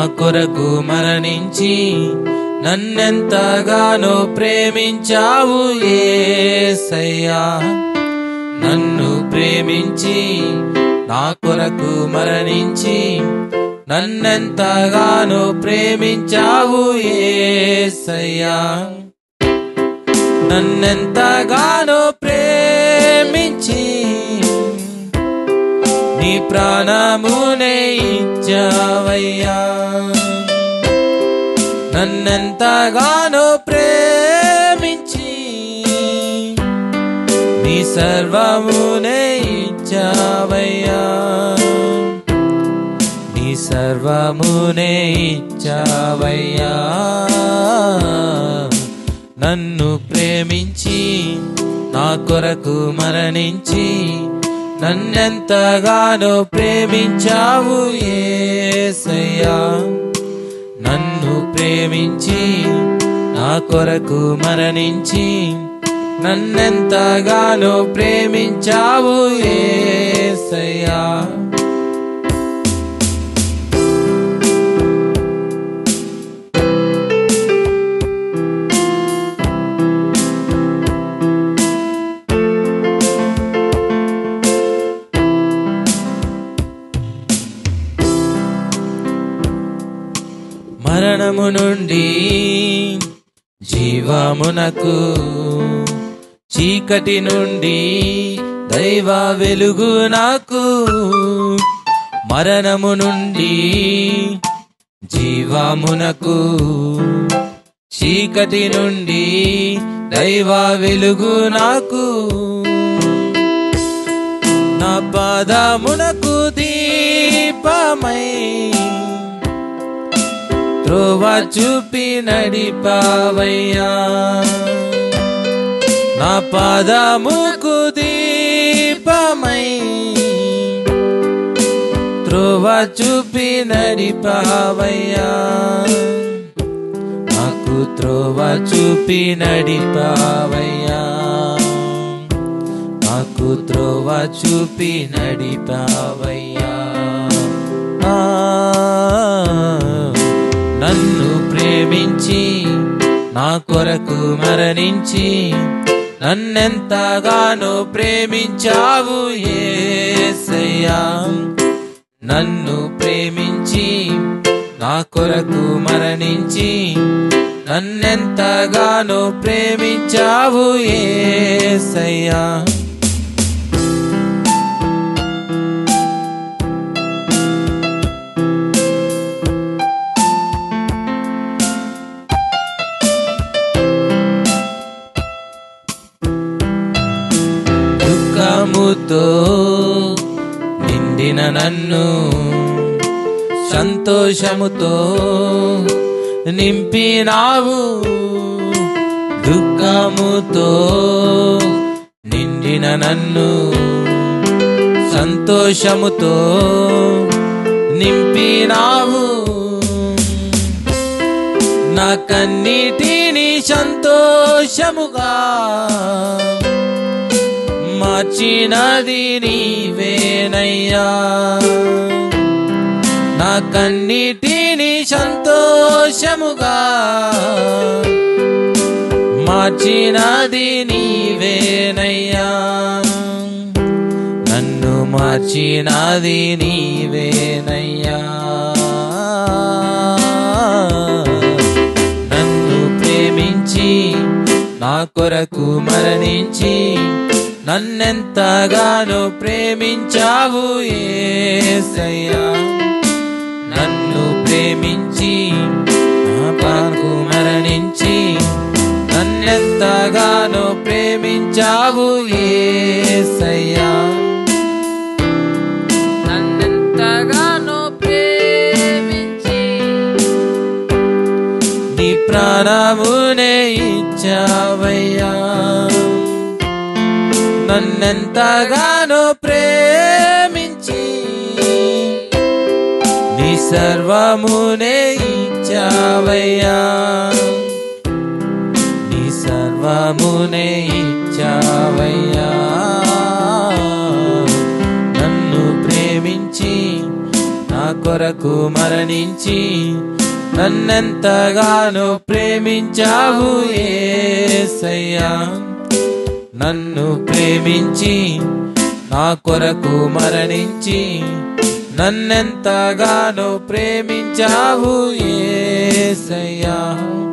కొరకు మరణించి నన్నెంతగానో ప్రేమించావు ఏసయ్యా నన్ను ప్రేమించి నా కొరకు మరణించి నన్నెంతగానో ప్రేమించావు ఏసయ్యా నన్నెంతగానో ప్రేమించి నీ ప్రాణమునే ఇచ్చావయ్యా నన్నెంతగానో ప్రేమించి నీ సర్వమునే ఇచ్చావయ్యా నీ సర్వమునే ఇచ్చావయ్యా నన్ను ప్రేమించి నా కొరకు మరణించి నన్నెంతగానో ప్రేమించావు ఏసయ్యా నన్ను ప్రేమించి నా కొరకు మరణించి నన్నెంతగానో ప్రేమించావు ఏసయ్యా మరణము నుండి జీవమునకు చీకటి నుండి దైవ వెలుగు నాకు మరణము నుండి జీవమునకు చీకటి నుండి దైవ వెలుగు నాకు నా పాదమునకు దీపమై త్రోవ చూపి నడిపావయ్యా నా పాదముకు దీపమై త్రోవ చూపి నడిపావయ్యా నాకు త్రోవ చూపి నడిపావయ్యా నాకు త్రోవ చూపి నడిపావయ్యా ఆ, నన్ను ప్రేమించి నా కొరకు మరణించి నన్నెంతగానో ప్రేమించావు ఏసయ్యా నన్ను ప్రేమించి నా కొరకు మరణించి నన్నెంతగానో ప్రేమించావు ఏసయ్యా దుఃఖముతో నిండిన నన్ను సంతోషముతో నింపినావు దుఃఖముతో నిండిన నన్ను సంతోషముతో నింపినావు నా కన్నీటిని సంతోషముగా మార్చినది నీవేనయ్యా నా కన్నీటిని సంతోషముగా మార్చినది నీవేనయ్యా నన్ను మార్చినది నీవేనయ్యా నన్ను ప్రేమించి నా కొరకు మరణించి నన్నెంతగానో ప్రేమించావు ఏసయ్యా నన్ను ప్రేమించి నా కొరకు మరణించి నన్నెంతగానో ప్రేమించావు ఏసయ్యా నన్నెంతగానో ప్రేమించి నీ ప్రాణమునే ఇచ్చావయ్యా నన్నెంతగానో ప్రేమించి నీ సర్వమునే ఇచ్చావయ్యా నీ సర్వమునే ఇచ్చావయ్యా నన్ను ప్రేమించి నా కొరకు మరణించి నన్నెంతగానో ప్రేమించావు ఏసయ్యా నన్ను ప్రేమించి నా కొరకు మరణించి నన్నెంతగానో ప్రేమించావు ఏసయ్యా